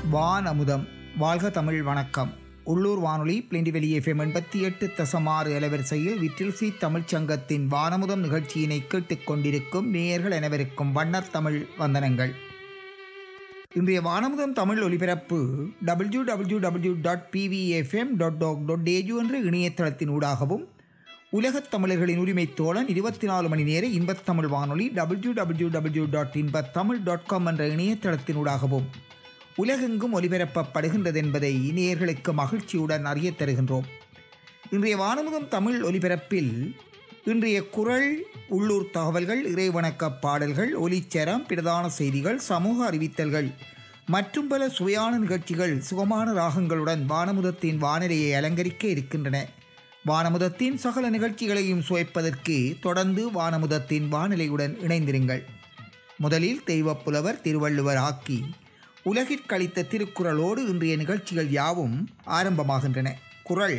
வான் அமுதம் வாழ்க தமிழ் வணக்கம் உள்ளூர் வானொலி பிளிண்டிவெளி எஃப்எம் எண்பத்தி எட்டு தசமாறு அலைவரிசையில் விட்டில்சி தமிழ்ச் சங்கத்தின் வானமுதம் நிகழ்ச்சியினை கேட்டுக்கொண்டிருக்கும் நேயர்கள் அனைவருக்கும் வண்ணத் தமிழ் வந்தனங்கள் இன்றைய வானமுதம் தமிழ் ஒலிபரப்பு W W W dot PVFM dot doc dot AJ என்ற இணையதளத்தின் ஊடாகவும் உலகத் தமிழர்களின் உரிமை தோழன் இருபத்தி நாலு மணி நேர இன்பத்தமிழ் வானொலி W W W dot Inbathamizh dot com என்ற இணையதளத்தினூடாகவும் உலகெங்கும் ஒலிபரப்பப்படுகின்றது என்பதை நேயர்களுக்கு மகிழ்ச்சியுடன் அறியத் தருகின்றோம் இன்றைய வானமுகம் தமிழ் ஒலிபரப்பில் இன்றைய குரல் உள்ளூர் தகவல்கள் இறைவணக்க பாடல்கள் ஒலிச்சரம் பிரதான செய்திகள் சமூக அறிவித்தல்கள் மற்றும் பல சுவையான நிகழ்ச்சிகள் சுகமான ராகங்களுடன் வானமுதத்தின் வானிலையை அலங்கரிக்க இருக்கின்றன வானமுதத்தின் சகல நிகழ்ச்சிகளையும் சுவைப்பதற்கு தொடர்ந்து வானமுதத்தின் வானிலையுடன் இணைந்திருங்கள் முதலில் தெய்வப்புலவர் திருவள்ளுவர் ஆக்கி உலகிற்கழித்த திருக்குறளோடு இன்றைய நிகழ்ச்சிகள் யாவும் ஆரம்பமாகின்றன குறள்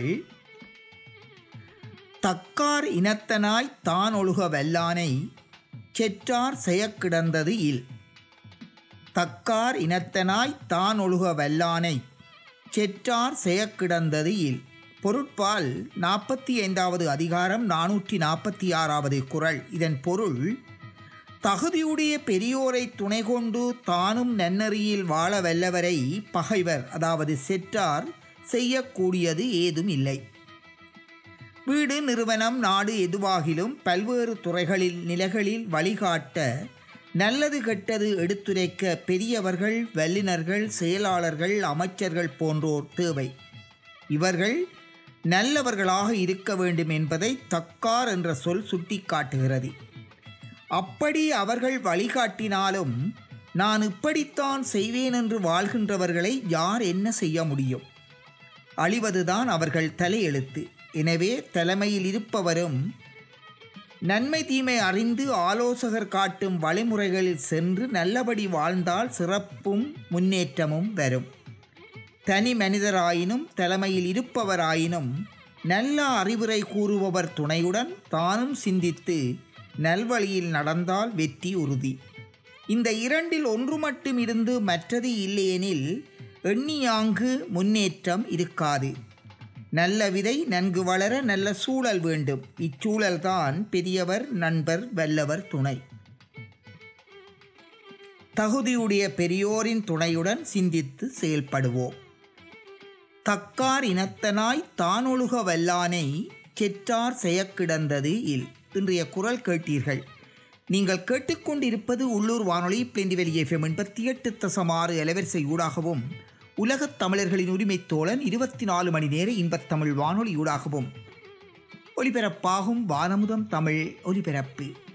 தக்கார் இனத்தனாய் தான் ஒழுக வெல்லானை செற்றார் செயக்கிடந்தது இல் தக்கார் இனத்தனாய் தான் ஒழுக வெல்லானை செற்றார் செயக்கிடந்தது இல் பொருட்பால் நாற்பத்தி ஐந்தாவது அதிகாரம் நானூற்றி நாற்பத்தி ஆறாவது குறள் இதன் பொருள் தகுதியுடைய பெரியோரை துணை கொண்டு தானும் நன்னறியில் வாழ வல்லவரை பகைவர் அதாவது செற்றார் செய்யக்கூடியது ஏதும் இல்லை வீடு நிறுவனம் நாடு எதுவாகிலும் பல்வேறு துறைகளில் நிலைகளில் வழிகாட்ட நல்லது கெட்டது எடுத்துரைக்க பெரியவர்கள் வல்லுநர்கள் செயலாளர்கள் அமைச்சர்கள் போன்றோர் தேவை இவர்கள் நல்லவர்களாக இருக்க வேண்டும் என்பதை தக்கார் என்ற சொல் சுட்டிக்காட்டுகிறது அப்படி அவர்கள் வழிகாட்டினாலும் நான் இப்படித்தான் செய்வேன் என்று வாழ்கின்றவர்களை யார் என்ன செய்ய முடியும் அழிவதுதான் அவர்கள் தலையெழுத்து எனவே தலைமையில் இருப்பவரும் நன்மை தீமை அறிந்து ஆலோசகர் காட்டும் வழிமுறைகளில் சென்று நல்லபடி வாழ்ந்தால் சிறப்பும் முன்னேற்றமும் வரும் தனி மனிதராயினும் தலைமையில் இருப்பவராயினும் நல்ல அறிவுரை கூறுபவர் துணையுடன் தானும் சிந்தித்து நல்வழியில் நடந்தால் வெற்றி உறுதி இந்த இரண்டில் ஒன்று மட்டும் இருந்து மற்றது இல்லையெனில் எண்ணியாங்கு முன்னேற்றம் இருக்காது நல்ல விதை நன்கு வளர நல்ல சூழல் வேண்டும் இச்சூழல்தான் பெரியவர் நண்பர் வல்லவர் துணை தகுதியுடைய பெரியோரின் துணையுடன் சிந்தித்து செயல்படுவோம் தக்கார் இனத்தனாய் தானொழுக வல்லானை செற்றார் செயக்கிடந்தது இல் இன்றைய குரல் கேட்டீர்கள் நீங்கள் கேட்டுக்கொண்டிருப்பது உள்ளூர் வானொலி பிளெண்டிவெளி எஃப்எம் எண்பத்தி எட்டு தசமாறு அலைவரிசை ஊடாகவும் உலகத் தமிழர்களின் உரிமைத் தோழன் இருபத்தி நாலு மணி நேர இன்பத்தமிழ் வானொலி ஊடாகவும் ஒலிபரப்பாகும் வானமுதம் தமிழ் ஒலிபரப்பு